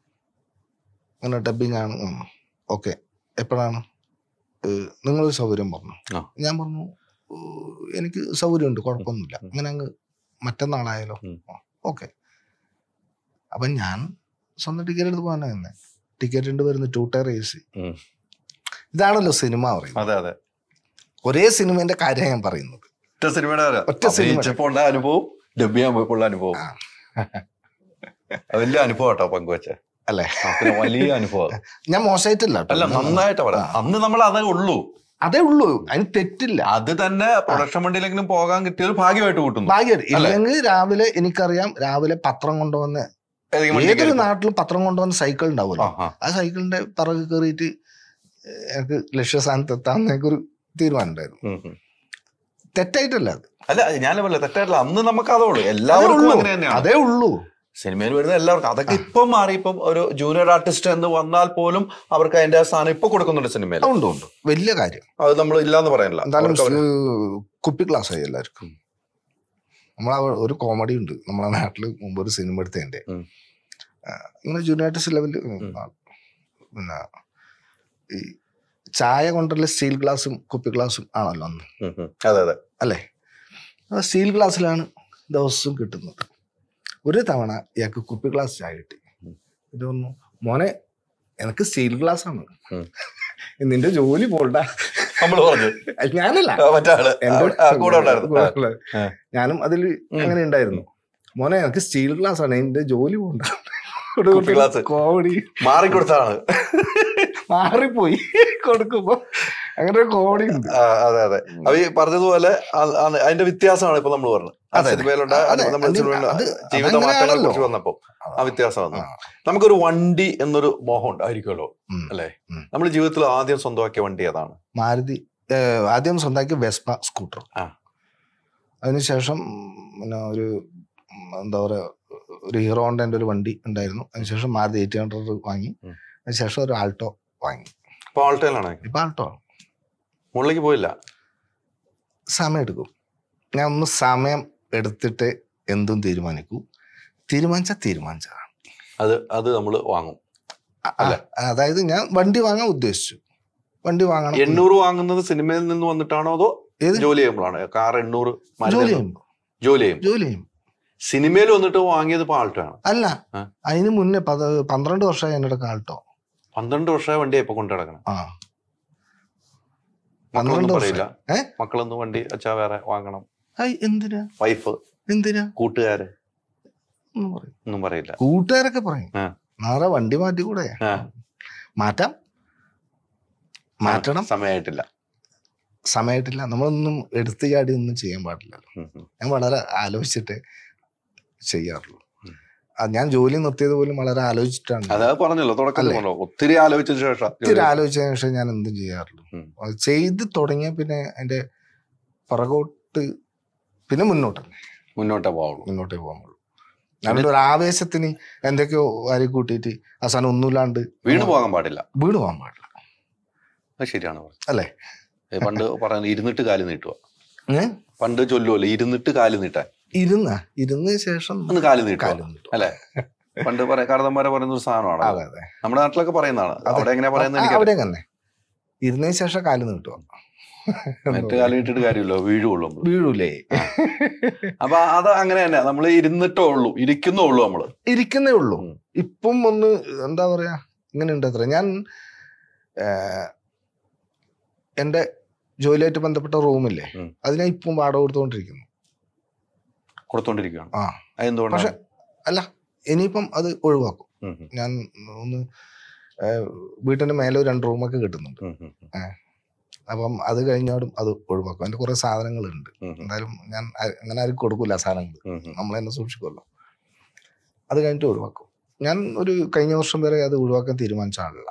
അങ്ങനെ ഡബിങ് ആണ് ഓക്കെ എപ്പോഴാണ് നിങ്ങൾ സൗകര്യം പറഞ്ഞു ആ. ഞാൻ പറഞ്ഞു ഏഹ്, എനിക്ക് സൗകര്യമുണ്ട് കുഴപ്പമൊന്നുമില്ല ഉം. അങ്ങനെ അങ്ങ് മറ്റന്നാളായാലോ ഉം. ഓക്കെ അപ്പം ഞാൻ സ്വന്തം ടിക്കറ്റ് എടുത്ത് പോകാനാ തന്നെ ടിക്കറ്റ് ഉണ്ട് വരുന്ന ടൂ ടയർ എ സി ഉം. ഇതാണല്ലോ സിനിമ പറയുന്നത് അതെ അതെ ഒരേ സിനിമേന്റെ കാര്യം ഞാൻ പറയുന്നത് ഒറ്റ സിനിമയുടെ കാര്യം. ഒറ്റ സിനിമ. അഭിനയിച്ചപ്പോൾ ഉണ്ടായ അനുഭവം ഡബ് ചെയ്യാൻ പോയപ്പോൾ ഉള്ള അനുഭവം ആ. അത് വലിയ അനുഭവം കേട്ടോ പങ്കുവച്ച അല്ലേ വലിയ അനുഭവം ഞാൻ മോശമായിട്ടില്ല കേട്ടോ. അല്ല നന്നായിട്ട് പറയാം അന്ന് നമ്മൾ അതേ ഉള്ളൂ അതേ ഉള്ളൂ അതിന് തെറ്റില്ല അത് തന്നെ പ്രൊഡക്ഷൻ വണ്ടിയിലെങ്കിലും പോകാൻ കിട്ടിയത് ഭാഗ്യമായിട്ട് കൂട്ടുന്നു ഭാഗ്യം അല്ലേ? ഇല്ലെങ്കിൽ രാവിലെ എനിക്കറിയാം രാവിലെ പത്രം കൊണ്ടുവന്ന് ഏതെങ്കിലും വണ്ടി ഏതൊരു കയറി- നാട്ടിലും പത്രം കൊണ്ടുവന്ന സൈക്കിൾ ആ, ഉണ്ടാവുമല്ലോ ആ. ആ സൈക്കിളിന്റെ പിറകെ കയറിയിട്ട് എനിക്ക് ലക്ഷ്യസ്ഥാനത്ത് എത്താന്നൊക്കെ ഒരു തീരുമാനം ഉണ്ടായിരുന്നു ഉം, ഉം. തെറ്റായിട്ടല്ല അത് അല്ല ഞാൻ പറഞ്ഞ തെറ്റായിട്ടില്ല അന്ന് നമുക്ക് അതേ ഉള്ളൂ അതേ എല്ലാവർക്കും ഉള്ളൂ അങ്ങനെ തന്നെയാണ് അതേ ഉള്ളൂ സിനിമയിൽ വരുന്ന എല്ലാവർക്കും അതൊക്കെ ഇപ്പം മാറി ഇപ്പം ഒരു ജൂനിയർ ആർട്ടിസ്റ്റ് എന്ന് വന്നാൽ പോലും അവർക്ക് അതിന്റെ ആ സ്ഥാനം ഇപ്പൊ കൊടുക്കുന്നുണ്ട് സിനിമയിൽ ഉണ്ട് ഉണ്ട് വലിയ കാര്യം അത് നമ്മൾ ഇല്ലാന്ന് പറയാനില്ല എന്തായാലും അവർക്ക് അവര് സ് കുപ്പി ക്ലാസ് ആയി എല്ലാവർക്കും നമ്മളെ ഒരു കോമഡി ഉണ്ട് നമ്മളെ നാട്ടില് മുമ്പ് ഒരു സിനിമ എടുത്തതിന്റെ ഉം. ആ, ഇങ്ങനെ ജൂനിയർ ആർട്ടിസ്റ്റ് ലെവലിൽ പിന്നെ ഈ ചായ കൊണ്ടുള്ള സ്റ്റീൽ ഗ്ലാസും കുപ്പി ഗ്ലാസും ആണല്ലോ അന്ന് ഉം, ഉം. അതെ അതെ അല്ലേ ആ സ്റ്റീൽ ഗ്ലാസ്സിലാണ് ദിവസവും കിട്ടുന്നത് ഒരു തവണ ഇയാൾക്ക് കുപ്പി ഗ്ലാസ് ചായ കിട്ടി ഇത് പറഞ്ഞു മോനെ എനിക്ക് സ്റ്റീൽ ഗ്ലാസ് ആണ് ഉം. നിന്റെ ജോലി പോണ്ട നമ്മൾ പറഞ്ഞു ഞാനല്ല ആ, മറ്റേ ആള് എന്റെ ആ, കൂടെ ഉണ്ടായിരുന്നു കൂടെ ആ. ഉള്ളത്. ആ. ഞാനും അതിൽ അങ്ങനെ ഉണ്ടായിരുന്നു മോനെ എനിക്ക് സ്റ്റീൽ ഗ്ലാസ് ആണ് എന്റെ ജോലി പോണ്ട കുപ്പി ഗ്ലാസ്. കോമഡി മാറിക്കൊടുത്താണ് മാറിപ്പോയി കൊടുക്കുമ്പോ അങ്ങനെ ഒരു കോമഡി ഉണ്ട് ആ, അതെ അതെ അപ്പൊ ഈ പറഞ്ഞതുപോലെ ആ- ആ- അതിന്റെ വ്യത്യാസമാണ് ഇപ്പൊ നമ്മൾ പറഞ്ഞത് ആ അതെ, അതെ. സിനിമയിലുണ്ട് അതെ, നമ്മുടെ അത് സിനിമയിലുള്ള അത് ജീവിത അതങ്ങനെയാണല്ലോ. മാറ്റങ്ങളെ കുറിച്ച് വന്നപ്പോ ആ വ്യത്യാസം വന്നു ആ. നമുക്കൊരു വണ്ടി എന്നൊരു മോഹം ഉണ്ടായിരിക്കുമല്ലോ ഉം. അല്ലേ ഉം. നമ്മൾ ജീവിതത്തിൽ ആദ്യം സ്വന്തമാക്കിയ വണ്ടി ഏതാണ് മാരുതി ഏഹ്, ആദ്യം സ്വന്തമാക്കി വെസ്പ സ്കൂട്ടർ ആ. അതിനുശേഷം പിന്നെ ഒരു ഉം, എന്താ പറയാ ഒരു ഹീറോ ഹോണ്ടൻ്റെ ഒരു വണ്ടി ഉണ്ടായിരുന്നു അതിനുശേഷം മാരുതി എയ്റ്റ് ഹൺഡ്രഡ് വാങ്ങി ഉം. അതിനുശേഷം ഒരു ആൾട്ടോ വാങ്ങി ഇപ്പൊ ആൾട്ടയിലാണ് ഇപ്പൊ ആൾട്ടോ ആണ് മുകളിലേക്ക് പോയില്ല സമയം എടുക്കും ഞാൻ ഒന്ന് സമയം എടുത്തിട്ട് എന്തും തീരുമാനിക്കൂ തീരുമാനിച്ചാൽ തീരുമാനിച്ചതാണ് അത് അത് നമ്മൾ വാങ്ങും അ- അല്ല അതായത് ഞാൻ വണ്ടി വാങ്ങാൻ ഉദ്ദേശിച്ചു വണ്ടി വാങ്ങണം എണ്ണൂറ് വാങ്ങുന്നത് സിനിമയിൽ നിന്ന് വന്നിട്ടാണോ അതോ ഏത് ജോലി ചെയ്യുമ്പോഴാണ് കാർ എണ്ണൂറ് മാരുതി ജോലി എണ്ണൂറ്. ചെയ്യുമ്പോ ജോലി ചെയ്യും ജോലി ചെയ്യും സിനിമയിൽ വന്നിട്ട് വാങ്ങിയത് ഇപ്പൊ ആൾട്ടോയാണ് അല്ല ആ. അതിന് മുന്നേ പത് പന്ത്രണ്ട് വർഷമായി എന്നോട് ആൾട്ടോ പന്ത്രണ്ട് വർഷമായ വണ്ടിയാ ഇപ്പൊ കൊണ്ടു നടക്കണം ആ മക്കളൊന്നും പന്ത്രണ്ട് പറയില്ല വർഷം ഏ മക്കളൊന്നും വണ്ടി അച്ഛാ വേറെ വാങ്ങണം ഐ എന്തിനാ വൈഫ് എന്തിനാ കൂട്ടുകാര് ഒന്നും പറയും ഒന്നും പറയില്ല കൂട്ടുകാരൊക്കെ പറയും ആ. നാളെ വണ്ടി മാറ്റി കൂടെ ആ. മാറ്റാം മാറ്റണം സമയമായിട്ടില്ല സമയമായിട്ടില്ല നമ്മളൊന്നും എടുത്തു ചാടി ഒന്നും ചെയ്യാൻ പാടില്ലല്ലോ ഉം, ഉം. ഞാൻ വളരെ ആലോചിച്ചിട്ട് ചെയ്യാറുള്ളൂ ആ, ഞാൻ ജോലി നിർത്തിയത് പോലും വളരെ ആലോചിച്ചിട്ടാണ് അത് പറഞ്ഞല്ലോ തുടക്കത്തിൽ അല്ലേ? പറഞ്ഞല്ലോ ഒത്തിരി ആലോചിച്ചതിന് ശേഷം ഒത്തിരി ആലോചിച്ചതിന് ശേഷം ഞാൻ എന്തും ചെയ്യാറുള്ളൂ ഉം. അത് ചെയ്ത് തുടങ്ങിയ പിന്നെ അതിന്റെ പുറകോട്ട് പിന്നെ മുന്നോട്ട് മുന്നോട്ടേ പോവുള്ളൂ മുന്നോട്ടേ പോകാൻ പറ്റുള്ളൂ ഞാനൊരു ഒരു ആവേശത്തിന് എന്തൊക്കെയോ വാരി കൂട്ടിയിട്ട് അവസാനം ഒന്നുമില്ലാണ്ട് വീണ് പോകാൻ പാടില്ല വീട് പോകാൻ പാടില്ല അത് ശരിയാണ് പറഞ്ഞത്. അല്ലേ ഏ, പണ്ട് പറയുന്നത് ഇരുന്നിട്ട് കാല് നീട്ടുക ഏ? പണ്ട് ചൊല്ലുമല്ലോ ഇരുന്നിട്ട് കാല് നീട്ടാൻ ഇരുന്ന ഇരുന്ന ശേഷം ഒന്ന് കാല് നീട്ടുക കാല് നീട്ടും. അല്ലേ പണ്ട് പറയാം കാർന്നന്മാരെ പറയുന്ന ഒരു സാധനമാണ് അതെ അതെ നമ്മുടെ നാട്ടിലൊക്കെ പറയുന്നതാണ് അതെ. അവിടെ എങ്ങനെയാ പറയുന്നത് ആ, എനിക്ക് അവിടെ തന്നെ ഇരുന്നതിന് ശേഷം കാല് നീട്ടുക മറ്റു കാല് നീട്ടിട്ട് കാര്യമില്ലോ വീഴുള്ളൂ നമ്മള് വീഴൂലേ അപ്പൊ അത് അങ്ങനെ തന്നെ നമ്മൾ ഇരുന്നിട്ടേ ഉള്ളൂ ഇരിക്കുന്നേ ഉള്ളൂ നമ്മള് ഇരിക്കുന്നേ ഉള്ളൂ ഉം. ഇപ്പം ഒന്ന് എന്താ പറയാ ഇങ്ങനെ ഉണ്ട് അത്ര ഞാൻ ഏ, എന്റെ ജോലിയായിട്ട് ബന്ധപ്പെട്ട റൂമില്ലേ ഉം. അതിനെ ഇപ്പം വാടക കൊടുത്തുകൊണ്ടിരിക്കുന്നു കൊടുത്തോണ്ടിരിക്കുകയാണ് ആ അതെന്തുകൊണ്ടാണ് പക്ഷെ അല്ല ഇനിയിപ്പം അത് ഒഴിവാക്കും ഉം, ഉം, ഞാൻ ഒന്ന് ഏ, വീട്ടിന്റെ മേലെ ഒരു രണ്ട് റൂമൊക്കെ കിട്ടുന്നുണ്ട് ഉം, ഉം, ഉം, അപ്പം അത് കഴിഞ്ഞാലും അത് ഒഴിവാക്കും അതിന്റെ കുറെ സാധനങ്ങളുണ്ട് ഉം, ഉം, എന്തായാലും ഞാൻ ആ- അങ്ങനെ ആരും കൊടുക്കൂല ആ സാധനങ്ങൾ ഉം, ഉം. നമ്മൾ തന്നെ സൂക്ഷിക്കുമല്ലോ അത് കഴിഞ്ഞിട്ട് ഒഴിവാക്കും ഞാൻ ഒരു കഴിഞ്ഞ വർഷം വരെ അത് ഒഴിവാക്കാൻ തീരുമാനിച്ച ആളല്ല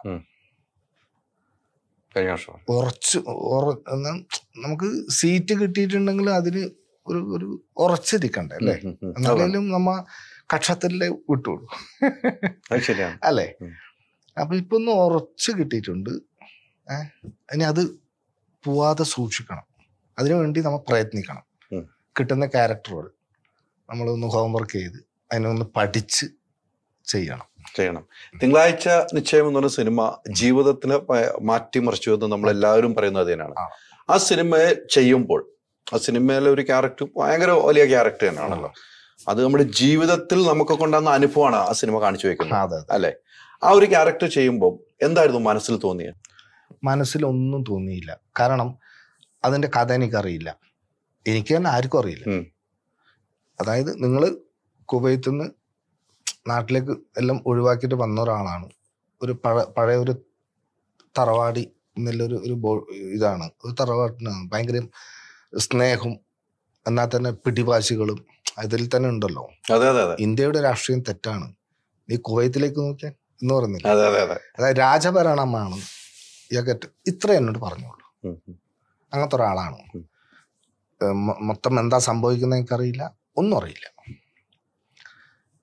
കഴിഞ്ഞ വർഷം ഉറച്ച് ഉറ- എന്നാ നമുക്ക് സീറ്റ് കിട്ടിയിട്ടുണ്ടെങ്കിൽ അതിന് ഒരു ഒരു ഉറച്ചിരിക്കണ്ടേ അല്ലേ ഉം, ഉം, ഉം. അതെ. എന്നാലും നമ്മ കക്ഷത്തിലെ വിട്ടുള്ളൂ അത് ശരിയാണ് അല്ലേ ഉം. അപ്പൊ ഇപ്പൊ ഒന്ന് ഉറച്ച് കിട്ടിയിട്ടുണ്ട് ഏഹ് ഇനി അത് പോവാതെ സൂക്ഷിക്കണം അതിനു വേണ്ടി നമ്മൾ പ്രയത്നിക്കണം ഉം. കിട്ടുന്ന ക്യാരക്ടറുകൾ നമ്മളൊന്ന് ഹോംവർക്ക് ചെയ്ത് അതിനൊന്ന് പഠിച്ച് ചെയ്യണം ചെയ്യണം തിങ്കളാഴ്ച നിശ്ചയം എന്ന് പറഞ്ഞ സിനിമ ജീവിതത്തിന് പ- മാറ്റിമറിച്ചു എന്ന് നമ്മൾ എല്ലാവരും പറയുന്നത് തന്നെയാണ് ആ. ആ സിനിമ ചെയ്യുമ്പോൾ ആ സിനിമയിലെ ഒരു ക്യാരക്ടർ ഭയങ്കര വലിയ ക്യാരക്ടർ തന്നെയാണല്ലോ അത് നമ്മുടെ ജീവിതത്തിൽ നമുക്ക് കൊണ്ടുവന്ന അനുഭവമാണ് ആ സിനിമ കാണിച്ചു വെക്കുന്നത് അതെ അതെ അല്ലെ ആ ഒരു ക്യാരക്ടർ ചെയ്യുമ്പോൾ എന്തായിരുന്നു മനസ്സിൽ തോന്നിയത് മനസ്സിലൊന്നും തോന്നിയില്ല കാരണം അതിന്റെ കഥ എനിക്കറിയില്ല എനിക്ക് തന്നെ ആർക്കും അറിയില്ല ഉം. അതായത് നിങ്ങൾ കുവൈത്തിൽ നിന്ന് നാട്ടിലേക്ക് എല്ലാം ഒഴിവാക്കിയിട്ട് വന്ന ഒരാളാണ് ഒരു പഴ പഴയ ഒരു തറവാടി എന്നുള്ളൊരു ഒരു ബോ ഇതാണ് ഒരു തറവാട്ടിനാണ് ഭയങ്കര സ്നേഹവും എന്നാൽ തന്നെ പിടിവാശികളും അതിൽ തന്നെ ഉണ്ടല്ലോ അതെ അതെ അതെ ഇന്ത്യയുടെ രാഷ്ട്രീയം തെറ്റാണ് നീ കുവൈത്തിലേക്ക് നോക്കിയാൽ എന്ന് പറയുന്നില്ല അതെ അതെ അതെ അതായത് രാജഭരണമാണ് ഇതൊക്കെ ഇത്ര എന്നോട് പറഞ്ഞോളൂ ഉം, ഉം. അങ്ങനത്തെ ഒരാളാണ് ഉം. ഏഹ് മൊ- മൊത്തം എന്താ സംഭവിക്കുന്നത് എനിക്കറിയില്ല ഒന്നും അറിയില്ല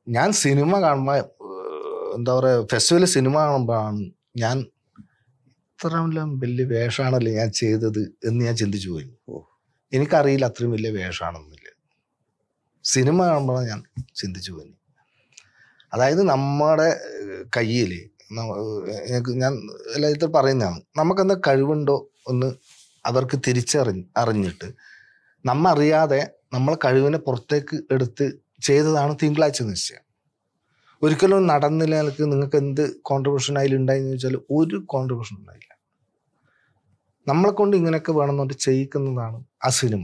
ഞാൻ സിനിമ കാണുമ്പോൾ എന്താ പറയുക ഫെസ്റ്റിവൽ സിനിമ കാണുമ്പോഴാണ് ഞാൻ ഇത്ര വലിയ വേഷമാണല്ലോ ഞാൻ ചെയ്തത് എന്ന് ഞാൻ ചിന്തിച്ചു പോയി ഓ. എനിക്കറിയില്ല എനിക്കറിയില്ല അത്രയും വലിയ വേഷമാണെന്നില്ല സിനിമ കാണുമ്പോഴാണ് ഞാൻ ചിന്തിച്ചു പോയി അതായത് നമ്മുടെ കയ്യിൽ ഞാൻ എല്ലാത്തിൽ പറയുന്നതാണ് നമുക്കെന്താ കഴിവുണ്ടോ ഒന്ന് അവർക്ക് തിരിച്ചറിഞ്ഞ് അറിഞ്ഞിട്ട് നമ്മ അറിയാതെ നമ്മൾ കഴിവിനെ പുറത്തേക്ക് എടുത്ത് ചെയ്തതാണ് തിങ്കളാഴ്ച നിശ്ചയം ഒരിക്കലും നടന്നില്ല നിലക്ക് നിങ്ങൾക്ക് എന്ത് കോൺട്രിബ്യൂഷൻ അതിലുണ്ടായെന്ന് ചോദിച്ചാൽ ഒരു കോൺട്രിബ്യൂഷൻ ഉണ്ടായില്ല നമ്മളെ കൊണ്ട് ഇങ്ങനെയൊക്കെ വേണമെന്ന് പറഞ്ഞിട്ട് ചെയ്യിക്കുന്നതാണ് ആ സിനിമ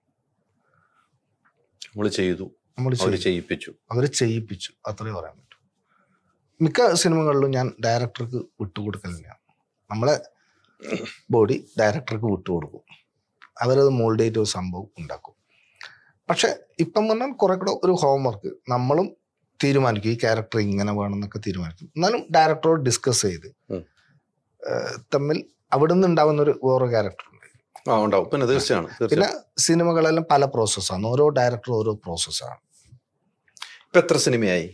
നമ്മൾ ചെയ്തു നമ്മൾ അവര് ചെയ്യിപ്പിച്ചു അവരെ ചെയ്യിപ്പിച്ചു അത്രേ പറയാൻ പറ്റൂ മിക്ക സിനിമകളിലും ഞാൻ ഡയറക്ടർക്ക് വിട്ടുകൊടുക്കലില്ല നമ്മളെ ബോഡി ഡയറക്ടർക്ക് വിട്ടുകൊടുക്കും അവരത് മോൾഡ് ചെയ്തിട്ട് ഒരു സംഭവം ഉണ്ടാക്കും പക്ഷെ ഇപ്പം പറഞ്ഞാൽ കുറെ കൂടെ ഒരു ഹോംവർക്ക് നമ്മളും തീരുമാനിക്കും ഈ ക്യാരക്ടർ ഇങ്ങനെ വേണം എന്നൊക്കെ തീരുമാനിക്കും എന്നാലും ഡയറക്ടറോട് ഡിസ്കസ് ചെയ്ത് ഉം. ഏഹ് തമ്മിൽ അവിടെ നിന്ന് ഉണ്ടാവുന്ന ഒരു വേറെ ക്യാരക്ടർ ഉണ്ട് ആ ഉണ്ടാവും പിന്നെ തീർച്ചയാണ് പിന്നെ തീർച്ചയായും സിനിമകളെല്ലാം പല പ്രോസസ്സാണ് ഓരോ ഡയറക്ടർ ഓരോ പ്രോസസ്സാണ് ഇപ്പൊ എത്ര സിനിമയായി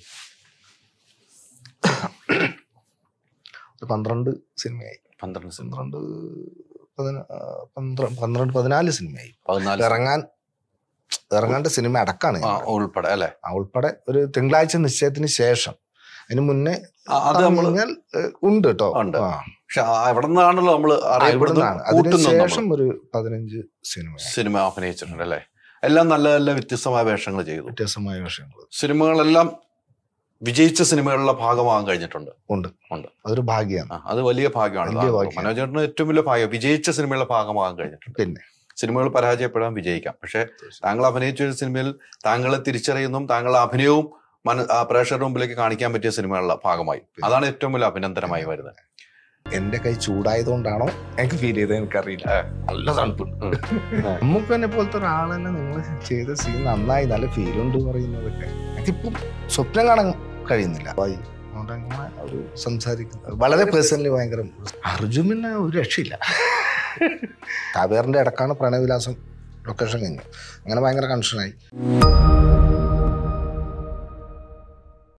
ഒരു പന്ത്രണ്ട് സിനിമയായി പന്ത്രണ്ട് സിനിമ പന്ത്രണ്ട് പതിന- ആ, പന്ത്ര- പന്ത്രണ്ട് പതിനാല് സിനിമയായി പതിനാല് ഇറങ്ങാൻ ഇറങ്ങേണ്ട സിനിമ അടക്കാണ് ആ ഞാൻ. ഉൾപ്പെടെ അല്ലെ ആ, ഉൾപ്പെടെ ഒരു തിങ്കളാഴ്ച നിശ്ചയത്തിന് ശേഷം അതിന് മുന്നേ അത് പറഞ്ഞു നമ്മൾ കഴിഞ്ഞാൽ ഏഹ്, ഉണ്ട് കേട്ടോ ഉണ്ട്. ആ, പക്ഷെ എവിടെ നിന്നാണല്ലോ നമ്മൾ ആ, അറിയപ്പെടുന്നത് ഇവിടുന്നാണ് അതിന് കൂട്ടുന്നത് ശേഷം നമ്മള്. ഒരു പതിനഞ്ച് സിനിമ സിനിമ അഭിനയിച്ചിട്ടുണ്ട് അല്ലെ എല്ലാം നല്ല നല്ല വ്യത്യസ്തമായ വേഷങ്ങൾ ചെയ്തു വ്യത്യാസമായ വിഷയങ്ങൾ സിനിമകളെല്ലാം വിജയിച്ച സിനിമകളിലെ ഭാഗമാകാൻ കഴിഞ്ഞിട്ടുണ്ട് ഉണ്ട് ഉണ്ട്. അതൊരു ഭാഗ്യമാണ് ആ, അത് വലിയ ഭാഗ്യമാണ് വലിയ ഭാഗ്യം. മനോജേട്ടന് ഏറ്റവും വലിയ ഭാഗ്യം വിജയിച്ച സിനിമയുടെ ഭാഗമാകാൻ കഴിഞ്ഞിട്ടുണ്ട് പിന്നെ സിനിമകൾ പരാജയപ്പെടാൻ വിജയിക്കാം പക്ഷെ താങ്കൾ അഭിനയിച്ച ഒരു സിനിമയിൽ താങ്കളെ തിരിച്ചറിയുന്നതും താങ്കളുടെ അഭിനയവും മന ആ പ്രേക്ഷകരുടെ മുമ്പിലേക്ക് കാണിക്കാൻ പറ്റിയ സിനിമകളുടെ ഭാഗമായി അതാണ് ഏറ്റവും വലിയ അഭിനന്ദനമായി വരുന്നത് എന്റെ കൈ ചൂടായതുകൊണ്ടാണോ എനിക്ക് ഫീൽ ചെയ്തത് എനിക്കറിയില്ല നല്ല തണുപ്പുണ്ട് ഉം. നമുക്ക് എന്നെ പോലത്തെ ഒരാളെന്നെ നിങ്ങൾ ചെയ്ത സീൻ നന്നായി നല്ല ഫീലുണ്ട് പറയുന്നതൊക്കെ എനിക്കിപ്പം സ്വപ്നം കാണാൻ കഴിയുന്നില്ല ആയി. അതുകൊണ്ട് അങ്ങനെ ഒരു സംസാരിക്കുന്നത് വളരെ പേഴ്സണലി ഭയങ്കര അർജുൻ പിന്നെ ഒരു രക്ഷയില്ല കാവേറിന്റെ ഇടക്കാണ് പ്രണയവിലാസം ലൊക്കേഷൻ കഴിഞ്ഞു അങ്ങനെ ഭയങ്കര കൺഷനായി